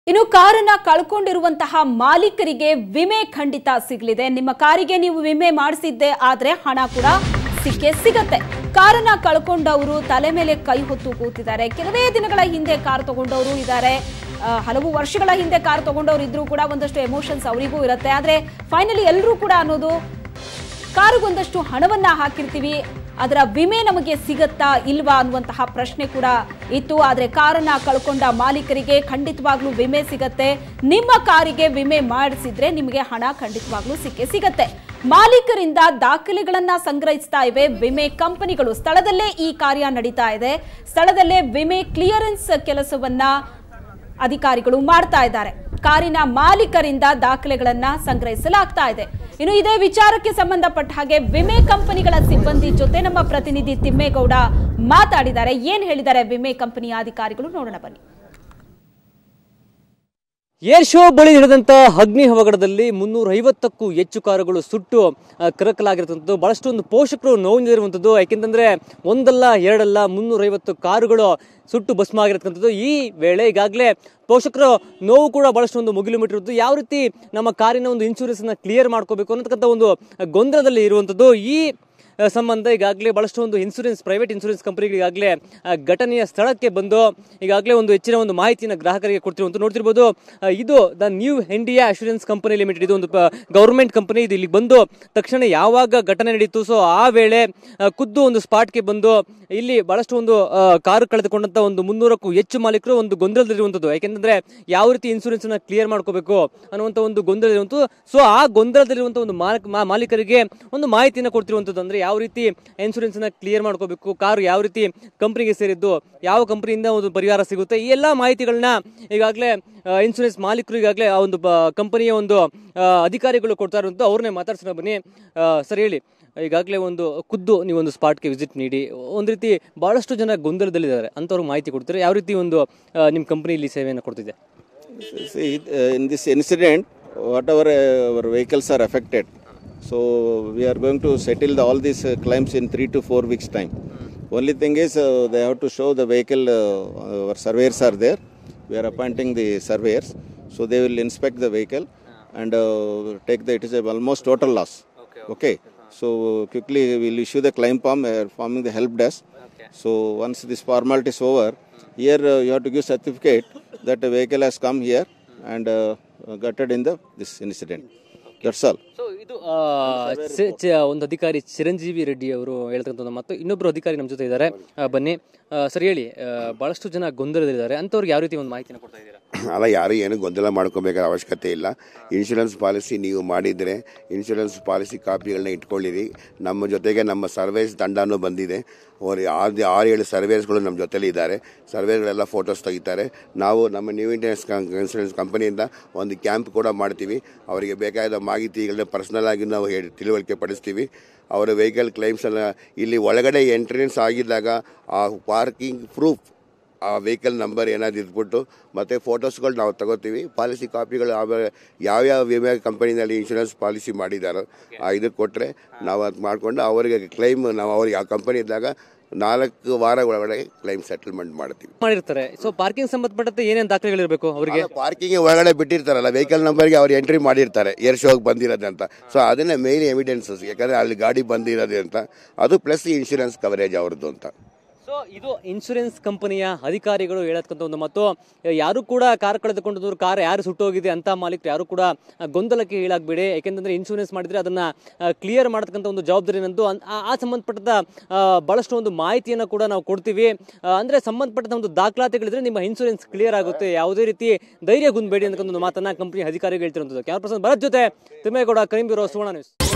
ಇನ್ನು ಕಾರನ್ನ ಕಳ್ಕೊಂಡಿರುವಂತಹ ಮಾಲೀಕರಿಗೆ ವಿಮೆ ಖಂಡಿತ ಸಿಗಲಿದೆ ನಿಮ್ಮ ಕಾರಿಗೆ ನೀವು ವಿಮೆ ಮಾಡಿಸಿದ್ದೆ ಆದ್ರೆ ಹಣ ಕೂಡ ಸಿಕ್ಕೇ ಸಿಗತ್ತೆ ಕಾರನ್ನ ಕಳ್ಕೊಂಡವರು ತಲೆ ಮೇಲೆ ಕೈ ಹೊತ್ತು ಕೂತಿದ್ದಾರೆ ಕೆಲವೇ ದಿನಗಳ ಹಿಂದೆ ಕಾರ್ ತಗೊಂಡವರು ಇದ್ದಾರೆ ಆ, ಹಲವು ವರ್ಷಗಳ ಹಿಂದೆ ಕಾರ್ ತಗೊಂಡವ್ರು ಇದ್ರೂ ಕೂಡ ಒಂದಷ್ಟು ಎಮೋಷನ್ಸ್ ಅವರಿಗೂ ಇರುತ್ತೆ ಆದ್ರೆ ಫೈನಲಿ ಎಲ್ಲರೂ ಕೂಡ ಅನ್ನೋದು ಕಾರಿಗೊಂದಷ್ಟು ಹಣವನ್ನ ಹಾಕಿರ್ತೀವಿ ಅದರ ವಿಮೆ ನಮಗೆ ಸಿಗತ್ತಾ ಇಲ್ವಾ ಅನ್ನುವಂತಹ ಪ್ರಶ್ನೆ ಕೂಡ ಇತ್ತು ಆದ್ರೆ ಕಾರನ್ನ ಕಳ್ಕೊಂಡ ಮಾಲೀಕರಿಗೆ ಖಂಡಿತವಾಗ್ಲೂ ವಿಮೆ ಸಿಗತ್ತೆ ನಿಮ್ಮ ಕಾರಿಗೆ ವಿಮೆ ಮಾಡಿಸಿದ್ರೆ ನಿಮಗೆ ಹಣ ಖಂಡಿತವಾಗ್ಲೂ ಸಿಕ್ಕೇ ಸಿಗತ್ತೆ ಮಾಲೀಕರಿಂದ ದಾಖಲೆಗಳನ್ನ ಸಂಗ್ರಹಿಸ್ತಾ ಇವೆ ವಿಮೆ ಕಂಪನಿಗಳು ಸ್ಥಳದಲ್ಲೇ ಈ ಕಾರ್ಯ ನಡೀತಾ ಇದೆ ಸ್ಥಳದಲ್ಲೇ ವಿಮೆ ಕ್ಲಿಯರೆನ್ಸ್ ಕೆಲಸವನ್ನ ಅಧಿಕಾರಿಗಳು ಮಾಡ್ತಾ ಇದ್ದಾರೆ ಕಾರಿನ ಮಾಲೀಕರಿಂದ ದಾಖಲೆಗಳನ್ನ ಸಂಗ್ರಹಿಸಲಾಗ್ತಾ ಇದೆ ಇನ್ನು ಇದೇ ವಿಚಾರಕ್ಕೆ ಸಂಬಂಧಪಟ್ಟ ಹಾಗೆ ವಿಮೆ ಕಂಪನಿಗಳ ಸಿಬ್ಬಂದಿ ಜೊತೆ ನಮ್ಮ ಪ್ರತಿನಿಧಿ ತಿಮ್ಮೇಗೌಡ ಮಾತಾಡಿದ್ದಾರೆ ಏನ್ ಹೇಳಿದ್ದಾರೆ ವಿಮೆ ಕಂಪನಿಯ ಅಧಿಕಾರಿಗಳು ನೋಡೋಣ ಬನ್ನಿ ಏರ್ ಶೋ ಬಳಿ ನಡೆದಂತ ಅಗ್ನಿ ಅವಘಡದಲ್ಲಿ ಮುನ್ನೂರ ಐವತ್ತಕ್ಕೂ ಹೆಚ್ಚು ಕಾರುಗಳು ಸುಟ್ಟು ಆ, ಕರಕಲಾಗಿರುವಂಥದ್ದು ಬಹಳಷ್ಟು ಒಂದು ಪೋಷಕರು ನೋವಿರುವಂಥದ್ದು ಯಾಕೆಂತಂದ್ರೆ ಒಂದಲ್ಲ ಎರಡಲ್ಲ ಮುನ್ನೂರ ಐವತ್ತು ಕಾರುಗಳು ಸುಟ್ಟು ಭಸ್ಮ ಆಗಿರತಕ್ಕಂಥದ್ದು ಈ ವೇಳೆ ಈಗಾಗಲೇ ಪೋಷಕರು ನೋವು ಕೂಡ ಬಹಳಷ್ಟು ಒಂದು ಮುಗಿಲು ಮುಟ್ಟಿರುವುದು ಯಾವ ರೀತಿ ನಮ್ಮ ಕಾರಿನ ಒಂದು ಇನ್ಶೂರೆನ್ಸ್ ಅನ್ನ ಕ್ಲಿಯರ್ ಮಾಡ್ಕೋಬೇಕು ಅನ್ನತಕ್ಕಂಥ ಒಂದು ಗೊಂದಲದಲ್ಲಿ ಇರುವಂಥದ್ದು ಈ ಆ, ಸಂಬಂಧ ಈಗಾಗಲೇ ಬಹಳಷ್ಟು ಒಂದು ಇನ್ಸೂರೆನ್ಸ್ ಪ್ರೈವೇಟ್ ಇನ್ಸೂರೆನ್ಸ್ ಕಂಪನಿಗಳು ಈಗಾಗಲೇ ಆ, ಘಟನೆಯ ಸ್ಥಳಕ್ಕೆ ಬಂದು ಈಗಾಗಲೇ ಒಂದು ಹೆಚ್ಚಿನ ಒಂದು ಮಾಹಿತಿಯನ್ನು ಗ್ರಾಹಕರಿಗೆ ಕೊಡ್ತಿರುವಂತ ನೋಡ್ತಿರ್ಬೋದು ಆ, ಇದು the new India assurance company limited ಇದು ಒಂದು ಗೌರ್ಮೆಂಟ್ ಕಂಪನಿ ಇದು ಇಲ್ಲಿಗೆ ಬಂದು ತಕ್ಷಣ ಯಾವಾಗ ಘಟನೆ ನಡೀತು ಸೊ ಆ ವೇಳೆ ಆ, ಖುದ್ದು ಒಂದು ಸ್ಪಾಟ್ಗೆ ಬಂದು ಇಲ್ಲಿ ಬಹಳಷ್ಟು ಒಂದು ಆ, ಕಾರು ಕಳೆದುಕೊಂಡಂತ ಒಂದು ಮುನ್ನೂರಕ್ಕೂ ಹೆಚ್ಚು ಮಾಲೀಕರು ಒಂದು ಗೊಂದಲದಲ್ಲಿರುವಂಥದ್ದು ಯಾಕೆಂದ್ರೆ ಯಾವ ರೀತಿ ಇನ್ಸೂರೆನ್ಸ್ ಅನ್ನ ಕ್ಲಿಯರ್ ಮಾಡ್ಕೋಬೇಕು ಅನ್ನುವಂಥ ಒಂದು ಗೊಂದಲ ಇರುವಂಥದ್ದು ಸೊ ಆ ಗೊಂದಲದಲ್ಲಿರುವಂಥ ಒಂದು ಮಾಲಕ್ ಮಾ- ಮಾಲೀಕರಿಗೆ ಒಂದು ಮಾಹಿತಿಯನ್ನು ಕೊಡ್ತಿರುವಂಥದ್ದು ಅಂದ್ರೆ ಯಾವ ರೀತಿ ಇನ್ಸೂರೆನ್ಸ್ ಅನ್ನ ಕ್ಲಿಯರ್ ಮಾಡ್ಕೋಬೇಕು ಕಾರು ಯಾವ ರೀತಿ ಕಂಪನಿಗೆ ಸೇರಿದ್ದು ಯಾವ ಕಂಪನಿಯಿಂದ ಒಂದು ಪರಿಹಾರ ಸಿಗುತ್ತೆ ಈ ಎಲ್ಲ ಮಾಹಿತಿಗಳನ್ನ ಈಗಾಗಲೇ ಇನ್ಸೂರೆನ್ಸ್ ಮಾಲೀಕರು ಈಗಾಗಲೇ ಆ ಒಂದು ಕಂಪನಿಯ ಒಂದು ಆ, ಅಧಿಕಾರಿಗಳು ಕೊಡ್ತಾ ಇರುವಂಥ ಅವ್ರನ್ನೇ ಮಾತಾಡ್ಸೋಣ ಬನ್ನಿ ಆ, ಸರ್ ಹೇಳಿ ಈಗಾಗಲೇ ಒಂದು ಖುದ್ದು ನೀವು ಒಂದು ಸ್ಪಾಟ್ಗೆ ವಿಸಿಟ್ ನೀಡಿ ಒಂದು ರೀತಿ ಬಹಳಷ್ಟು ಜನ ಗೊಂದಲದಲ್ಲಿದ್ದಾರೆ ಅಂಥವ್ರು ಮಾಹಿತಿ ಕೊಡ್ತಾರೆ ಯಾವ ರೀತಿ ಒಂದು ಆ, ನಿಮ್ಮ ಕಂಪನಿ ಇಲ್ಲಿ ಸೇವೆಯನ್ನು ಕೊಡ್ತಿದೆ See, uh, in this incident, whatever uh, our vehicles are affected, so we are going to settle the, all these uh, claims in three to four weeks' time. Only thing is, uh, they have to show the vehicle, uh, our surveyors are there. We are appointing the surveyors, so they will inspect the vehicle and uh, take the, it is a almost total loss. Okay. So quickly we will issue the claim form, uh, forming the help desk. So once this formality is over, here uh, you have to give certificate that the vehicle has come here and uh, gutted in the this incident. That's all. So ಇದು ಆ, ಚೆ- ಚೆ- ಒಂದು ಅಧಿಕಾರಿ ಚಿರಂಜೀವಿ ರೆಡ್ಡಿ ಅವರು ಹೇಳ್ತಕ್ಕಂಥ ಒಂದು ಮತ್ತು ಇನ್ನೊಬ್ಬರು ಅಧಿಕಾರಿ ನಮ್ಮ ಜೊತೆ ಇದ್ದಾರೆ ಆ, ಬನ್ನಿ ಆ, ಸರ್ ಹೇಳಿ ಆ, ಬಹಳಷ್ಟು ಜನ ಗೊಂದಲದಲ್ಲಿದ್ದಾರೆ ಅಂಥವ್ರಿಗೆ ಯಾವ ರೀತಿ ಒಂದು ಮಾಹಿತಿನ ಕೊಡ್ತಾ ಇದ್ದೀರಾ ಅಲ್ಲ ಯಾರು ಏನು ಗೊಂದಲ ಮಾಡ್ಕೋಬೇಕಾದ ಅವಶ್ಯಕತೆ ಇಲ್ಲ ಇನ್ಶೂರೆನ್ಸ್ ಪಾಲಿಸಿ ನೀವು ಮಾಡಿದರೆ ಇನ್ಶೂರೆನ್ಸ್ ಪಾಲಿಸಿ ಕಾಪಿಗಳನ್ನ ಇಟ್ಕೊಳ್ಳಿರಿ ನಮ್ಮ ಜೊತೆಗೆ ನಮ್ಮ ಸರ್ವೇಸ್ ತಂಡನೂ ಬಂದಿದೆ ಅವರು ಆರು ಆರು ಏಳು ಸರ್ವೇಸ್ಗಳು ನಮ್ಮ ಜೊತೆಲಿ ಇದ್ದಾರೆ ಸರ್ವೇಸ್ಗಳೆಲ್ಲ ಫೋಟೋಸ್ ತೆಗಿತಾರೆ ನಾವು ನಮ್ಮ ನ್ಯೂ ಇಂಡಿಯನ್ಸ್ ಇನ್ಶೂರೆನ್ಸ್ ಕಂಪನಿಯಿಂದ ಒಂದು ಕ್ಯಾಂಪ್ ಕೂಡ ಮಾಡ್ತೀವಿ ಅವರಿಗೆ ಬೇಕಾದ ಮಾಹಿತಿಗಳನ್ನ ಪರ್ಸನಲ್ ಆಗಿ ನಾವು ಹೇಳಿ ತಿಳುವಳಿಕೆ ಪಡಿಸ್ತೀವಿ ಅವರ ವೆಹಿಕಲ್ ಕ್ಲೈಮ್ಸನ್ನು ಇಲ್ಲಿ ಒಳಗಡೆ ಎಂಟ್ರೆನ್ಸ್ ಆಗಿದ್ದಾಗ ಆ ಪಾರ್ಕಿಂಗ್ ಪ್ರೂಫ್ ಆ ವೆಹಿಕಲ್ ನಂಬರ್ ಏನಾದ್ರು ಇದ್ಬಿಟ್ಟು ಮತ್ತೆ ಫೋಟೋಸ್ಗಳು ನಾವು ತಗೋತೀವಿ ಪಾಲಿಸಿ ಕಾಪಿಗಳು ಆಮೇಲೆ ಯಾವ್ಯಾವ ವಿಮೆ ಕಂಪನಿನಲ್ಲಿ ಇನ್ಶೂರೆನ್ಸ್ ಪಾಲಿಸಿ ಮಾಡಿದಾರೋ ಆ ಇದಕ್ಕೆ ಕೊಟ್ಟರೆ ನಾವು ಅದು ಮಾಡಿಕೊಂಡು ಅವರಿಗೆ ಕ್ಲೈಮ್ ನಾವು ಅವ್ರಿಗೆ ಆ ಕಂಪನಿ ಇದ್ದಾಗ ನಾಲ್ಕು ವಾರ ಒಳಗಡೆ ಕ್ಲೈಮ್ ಸೆಟಲ್ಮೆಂಟ್ ಮಾಡ್ತೀವಿ ಮಾಡಿರ್ತಾರೆ ಸೊ ಪಾರ್ಕಿಂಗ್ ಸಂಬಂಧಪಟ್ಟಂತೆ ಏನೇನು ದಾಖಲೆಗಳಿರಬೇಕು ಅವರಿಗೆ ಪಾರ್ಕಿಂಗ್ ಒಳಗಡೆ ಬಿಟ್ಟಿರ್ತಾರಲ್ಲ ವೆಹಿಕಲ್ ನಂಬರ್ಗೆ ಅವ್ರು ಎಂಟ್ರಿ ಮಾಡಿರ್ತಾರೆ ಏರ್ ಶೋಗೆ ಬಂದಿರೋದು ಅಂತ ಸೊ ಅದನ್ನೇ ಮೇನ್ ಎವಿಡೆನ್ಸಸ್ ಯಾಕಂದ್ರೆ ಅಲ್ಲಿ ಗಾಡಿ ಬಂದಿರೋದು ಅಂತ ಅದು ಪ್ಲಸ್ ಇನ್ಶೂರೆನ್ಸ್ ಕವರೇಜ್ ಅವ್ರದ್ದು ಅಂತ ಸೊ ಇದು ಇನ್ಶೂರೆನ್ಸ್ ಕಂಪನಿಯ ಅಧಿಕಾರಿಗಳು ಹೇಳತಕ್ಕಂಥ ಒಂದು ಮತ್ತು ಯಾರು ಕೂಡ ಕಾರ್ ಕಳೆದುಕೊಂಡದವ್ರು ಕಾರ್ ಯಾರು ಸುಟ್ಟೋಗಿದೆ ಅಂತ ಮಾಲೀಕರು ಯಾರು ಕೂಡ ಆ, ಗೊಂದಲಕ್ಕೆ ಈಡಾಗಬೇಡಿ ಯಾಕೆಂತಂದ್ರೆ ಇನ್ಶೂರೆನ್ಸ್ ಮಾಡಿದ್ರೆ ಅದನ್ನ ಕ್ಲಿಯರ್ ಮಾಡತಕ್ಕಂಥ ಒಂದು ಜವಾಬ್ದಾರಿ ನಂದು ಅನ್- ಆ ಆ ಸಂಬಂಧಪಟ್ಟ ಆ, ಬಹಳಷ್ಟು ಒಂದು ಮಾಹಿತಿಯನ್ನು ಕೂಡ ನಾವು ಕೊಡ್ತೀವಿ ಆ, ಅಂದ್ರೆ ಸಂಬಂಧಪಟ್ಟ ಒಂದು ದಾಖಲಾತಿಗಳಿದ್ರೆ ನಿಮ್ಮ ಇನ್ಶೂರೆನ್ಸ್ ಕ್ಲಿಯರ್ ಆಗುತ್ತೆ ಯಾವುದೇ ರೀತಿ ಧೈರ್ಯ ಗುಂದಬೇಡಿ ಅಂತ ಒಂದು ಮಾತನ್ನ ಕಂಪನಿ ಅಧಿಕಾರಿಗಳು ಹೇಳ್ತಿರುವಂಥದ್ದು ಕ್ಯಾಮರಾ ಪರ್ಸನ್ ಭರತ್ ಜೊತೆ ತಿಮ್ಮೇಗೌಡ ಕರೀಂ ಬ್ಯೂರೋ ಸುವರ್ಣ ನ್ಯೂಸ್